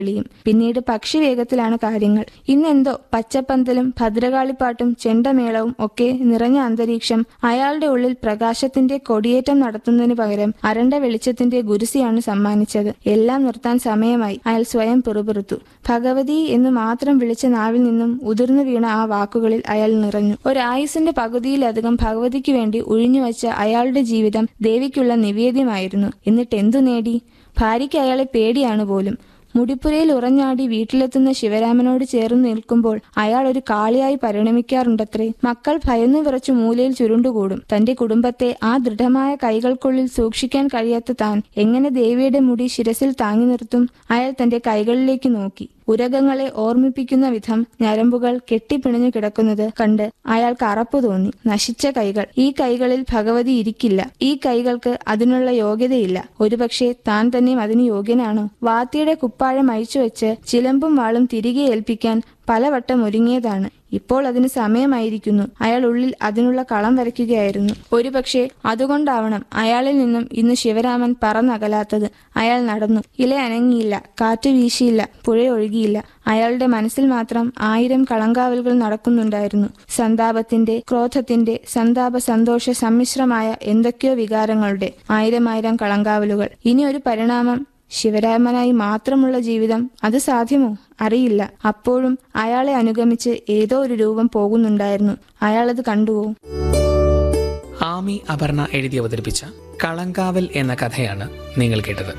വിളിയും പിന്നീട് പക്ഷി വേഗത്തിലാണ് കാര്യങ്ങൾ ഇന്നെന്തോ പച്ചപ്പന്തലും ഭദ്രകാളിപ്പാട്ടും ചെണ്ടമേളവും ഒക്കെ നിറഞ്ഞ അന്തരീക്ഷം അയാളുടെ ഉള്ളിൽ പ്രകാശത്തിന്റെ കൊടിയേറ്റം നടത്തുന്നതിന് പകരം അരണ്ട വെളിച്ചത്തിന്റെ ഗുരുസിയാണ് സമ്മാനിച്ചത് എല്ലാം നിർത്താൻ സമയമായി അയാൾ സ്വയം പിറുപിറുത്തു ഭഗവതി എന്ന് മാത്രം വിളിച്ച നാവിൽ നിന്നും ഉതിർന്നു വീണ ആ വാക്കുകളിൽ അയാൾ നിറഞ്ഞു ഒരായുസിന്റെ പകുതിയിലധികം ഭഗവതിക്ക് വേണ്ടി ഒഴിഞ്ഞുവച്ച അയാളുടെ ജീവിതം ദേവിക്കുള്ള നിവേദ്യമായിരുന്നു എന്നിട്ട് എന്തു നേടി ഭാര്യയ്ക്ക് അയാളെ പേടിയാണ് പോലും മുടിപ്പുരയിൽ ഉറഞ്ഞാടി വീട്ടിലെത്തുന്ന ശിവരാമനോട് ചേർന്ന് നിൽക്കുമ്പോൾ അയാൾ ഒരു കാളിയായി പരിണമിക്കാറുണ്ടത്രേ മക്കൾ ഭയന്നു വിറച്ചു മൂലയിൽ ചുരുണ്ടുകൂടും തന്റെ കുടുംബത്തെ ആ ദൃഢമായ കൈകൾക്കുള്ളിൽ സൂക്ഷിക്കാൻ കഴിയാത്ത താൻ എങ്ങനെ ദേവിയുടെ മുടി ശിരസിൽ താങ്ങി നിർത്തും അയാൾ തന്റെ കൈകളിലേക്ക് നോക്കി ഉരകങ്ങളെ ഓർമ്മിപ്പിക്കുന്ന വിധം ഞരമ്പുകൾ കെട്ടിപ്പിണഞ്ഞു കിടക്കുന്നത് കണ്ട് അയാൾക്ക് അറപ്പ് തോന്നി നശിച്ച കൈകൾ ഈ കൈകളിൽ ഭഗവതി ഇരിക്കില്ല ഈ കൈകൾക്ക് അതിനുള്ള യോഗ്യതയില്ല ഒരുപക്ഷെ താൻ തന്നെയും അതിന് യോഗ്യനാണോ വാത്തിയുടെ കുപ്പാഴം അഴിച്ചുവെച്ച് ചിലമ്പും വാളും തിരികെ ഏൽപ്പിക്കാൻ പലവട്ടം ഒരുങ്ങിയതാണ് ഇപ്പോൾ അതിന് സമയമായിരിക്കുന്നു അയാൾ ഉള്ളിൽ അതിനുള്ള കളം വരയ്ക്കുകയായിരുന്നു ഒരുപക്ഷെ അതുകൊണ്ടാവണം അയാളിൽ നിന്നും ഇന്ന് ശിവരാമൻ പറന്നകലാത്തത് അയാൾ നടന്നു ഇല അനങ്ങിയില്ല കാറ്റ് വീശിയില്ല പുഴ ഒഴുകിയില്ല അയാളുടെ മനസ്സിൽ മാത്രം ആയിരം കളങ്കാവലുകൾ നടക്കുന്നുണ്ടായിരുന്നു സന്താപത്തിന്റെ ക്രോധത്തിന്റെ സന്താപ സന്തോഷ സമ്മിശ്രമായ എന്തൊക്കെയോ വികാരങ്ങളുടെ ആയിരം ആയിരം കളങ്കാവലുകൾ ഇനി ഒരു പരിണാമം ശിവരാമനായി മാത്രമുള്ള ജീവിതം അത് സാധ്യമോ അറിയില്ല അപ്പോഴും അയാളെ അനുഗമിച്ച് ഏതോ ഒരു രൂപം പോകുന്നുണ്ടായിരുന്നു അയാളത് കണ്ടുവോ ആമി അപർണ എഴുതി അവതരിപ്പിച്ച കളങ്കാവൽ എന്ന കഥയാണ് നിങ്ങൾ കേട്ടത്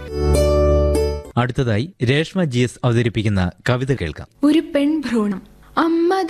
അടുത്തതായി രേഷ്മ ജി എസ് അവതരിപ്പിക്കുന്ന കവിത കേൾക്കാം ഒരു പെൺഭ്രൂണം അമ്മ